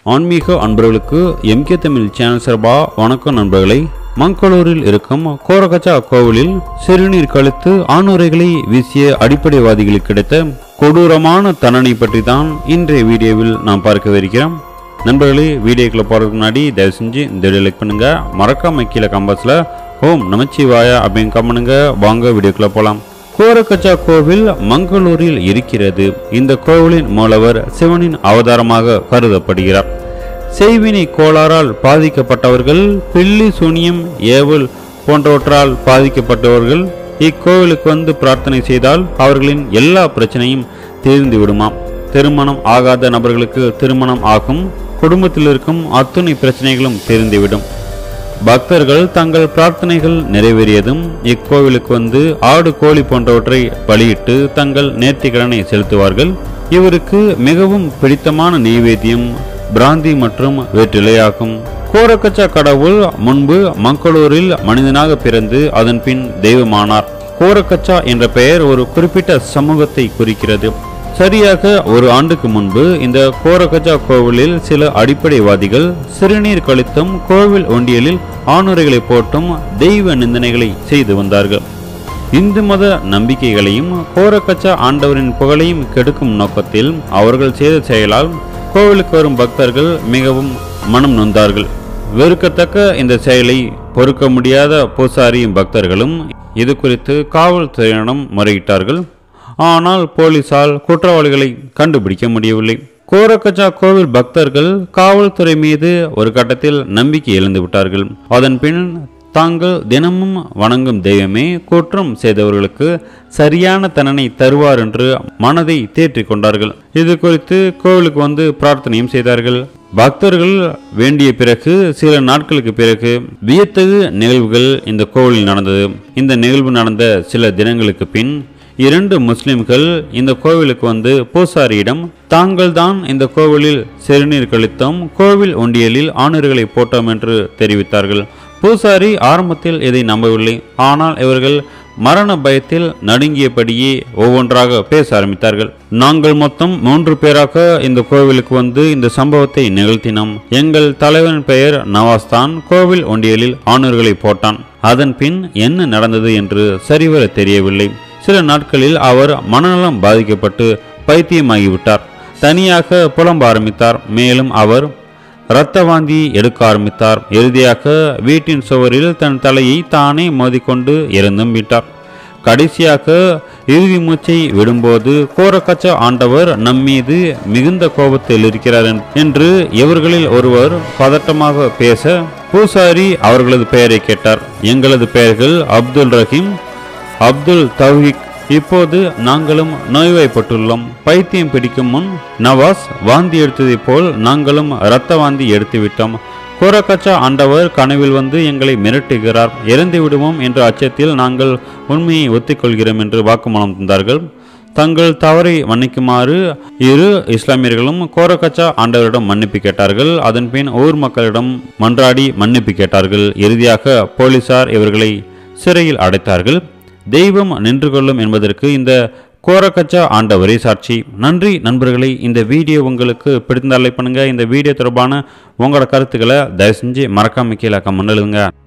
ஆன்மீக அன்பர்களுக்கு MK Tamil channel சார்பா வணக்கம் நண்பர்களே மங்களூரில் இருக்கும் கோரகச்சா கோவிலில் சிறுநீர் கழித்து ஆணுரைகளை வீசிய அடிப்படைவாதிகளுக்கு கிடைத்த கொடூரமான தண்டனை பற்றி தான் இன்றைய வீடியோவில் நாம் பார்க்கவிருக்கிறோம் நண்பர்களே வீடியோக்குள்ள போகிறதுக்கு முன்னாடி தயவு செஞ்சு இந்த வீடியோ லைக் பண்ணுங்க மறக்காம கீழே கம்பஸில் ஓம் நமச்சிவாயா அப்படின்னு கம்மனுங்க வாங்க வீடியோக்குள்ள போகலாம் கோரக்கச்சா கோவில் மங்களூரில் இருக்கிறது இந்த கோவிலின் மூலவர் சிவனின் அவதாரமாக கருதப்படுகிறார் செய்வினை கோளாறால் பாதிக்கப்பட்டவர்கள் பில்லி சூனியம் ஏவல் போன்றவற்றால் பாதிக்கப்பட்டவர்கள் இக்கோவிலுக்கு வந்து பிரார்த்தனை செய்தால் அவர்களின் எல்லா பிரச்சனையும் தீர்ந்து விடுமாம் திருமணம் ஆகாத நபர்களுக்கு திருமணம் ஆகும் குடும்பத்தில் இருக்கும் அத்துணை பிரச்சனைகளும் தீர்ந்துவிடும் பக்தர்கள் தங்கள் பிரார்த்தனைகள் நிறைவேறியதும் இக்கோவிலுக்கு வந்து ஆடு கோழி போன்றவற்றை பலியிட்டு தங்கள் நேர்த்திக்கடனை செலுத்துவார்கள் இவருக்கு மிகவும் பிடித்தமான நெய்வேத்தியம் பிராந்தி மற்றும் வெற்றிலையாகும் கோரக்கச்சா கடவுள் முன்பு மங்களூரில் மனிதனாக பிறந்து அதன் பின் தெய்வமானார் கோரக்கச்சா என்ற பெயர் ஒரு குறிப்பிட்ட சமூகத்தை குறிக்கிறது சரியாக ஒரு ஆண்டுக்கு முன்பு இந்த கோரகஜா கோவிலில் சில அடிப்படைவாதிகள் சிறுநீர் கழித்தும் கோவில் ஒண்டியலில் ஆணுரைகளை போட்டும் தெய்வ நிந்தனைகளை செய்து வந்தார்கள் இந்து மத நம்பிக்கைகளையும் கோரக்கச்சா ஆண்டவரின் புகழையும் கெடுக்கும் நோக்கத்தில் அவர்கள் செய்த செயலால் கோவிலுக்கு வரும் பக்தர்கள் மிகவும் மனம் நொந்தார்கள் வெறுக்கத்தக்க இந்த செயலை பொறுக்க முடியாத பூசாரியும் பக்தர்களும் இது குறித்து காவல்துறையினரிடம் முறையிட்டார்கள் ஆனால் போலீசால் குற்றவாளிகளை கண்டுபிடிக்க முடியவில்லை கோரக்கச்சா கோவில் பக்தர்கள் காவல்துறை மீது ஒரு கட்டத்தில் நம்பிக்கை இழந்து விட்டார்கள் அதன் பின் தாங்கள் தினமும் வணங்கும் தெய்வமே குற்றம் செய்தவர்களுக்கு சரியான தண்டனை தருவார் என்று மனதை தேற்றிக் கொண்டார்கள் இது குறித்து கோவிலுக்கு வந்து பிரார்த்தனையும் செய்தார்கள் பக்தர்கள் வேண்டிய பிறகு சில நாட்களுக்கு பிறகு வியத்தகு நிகழ்வுகள் இந்த கோவிலில் நடந்தது இந்த நிகழ்வு நடந்த சில தினங்களுக்கு பின் இரண்டு முஸ்லிம்கள் இந்த கோவிலுக்கு வந்து பூசாரியிடம் தாங்கள் தான் இந்த கோவிலில் சிறுநீர் கழித்தோம் கோவில் ஒண்டியலில் ஆணுர்களை போட்டோம் என்று தெரிவித்தார்கள் பூசாரி ஆரம்பத்தில் இதை நம்பவில்லை ஆனால் இவர்கள் மரண பயத்தில் நடுங்கியபடியே ஒவ்வொன்றாக பேச ஆரம்பித்தார்கள் நாங்கள் மொத்தம் மூன்று பேராக இந்த கோவிலுக்கு வந்து இந்த சம்பவத்தை நிகழ்த்தினோம் எங்கள் தலைவன் பெயர் நவாஸ் தான் கோவில் ஒண்டியலில் ஆணுர்களை போட்டான் அதன் பின் என்ன நடந்தது என்று சரிவர தெரியவில்லை சில நாட்களில் அவர் மனநலம் பாதிக்கப்பட்டு பைத்தியமாகிவிட்டார் தனியாக புலம்ப ஆரம்பித்தார் மேலும் அவர் இரத்த வாந்தி எடுக்க ஆரம்பித்தார் இறுதியாக வீட்டின் சுவரில் தன் தலையை தானே மோதிக்கொண்டு இறந்தும் விட்டார் கடைசியாக இறுதி மூச்சை விடும்போது கோரக்கச்ச ஆண்டவர் நம்மீது மிகுந்த கோபத்தில் இருக்கிறார் என்று இவர்களில் ஒருவர் பதட்டமாக பேச பூசாரி அவர்களது பெயரை கேட்டார் எங்களது பெயர்கள் அப்துல் ரஹீம் அப்துல் தௌஹிக் இப்போது நாங்களும் நோய்வாய்ப்பட்டுள்ளோம் பைத்தியம் பிடிக்கும் முன் நவாஸ் வாந்தி எடுத்ததைப் போல் நாங்களும் இரத்த வாந்தி எடுத்துவிட்டோம் கோரக்கச்சா ஆண்டவர் கனவில் வந்து எங்களை மிரட்டுகிறார் இறந்து விடுவோம் என்ற அச்சத்தில் நாங்கள் உண்மையை ஒத்திக்கொள்கிறோம் என்று வாக்குமூலம் தந்தார்கள் தங்கள் தவறை மன்னிக்குமாறு இரு இஸ்லாமியர்களும் கோரக்கச்சா ஆண்டவரிடம் மன்னிப்பு கேட்டார்கள் அதன் பின் ஊர் மக்களிடம் மன்றாடி மன்னிப்பு கேட்டார்கள் இறுதியாக போலீசார் இவர்களை சிறையில் அடைத்தார்கள் தெய்வம் நின்று கொள்ளும் என்பதற்கு இந்த கோரக்கச்சா ஆண்டவரே சாட்சி நன்றி நண்பர்களே இந்த வீடியோ உங்களுக்கு பிடித்திருந்தால் லைக் பண்ணுங்க இந்த வீடியோ தொடர்பான உங்களோட கருத்துக்களை தயவு செஞ்சு மறக்காம கீழே கமெண்ட் எழுதுங்க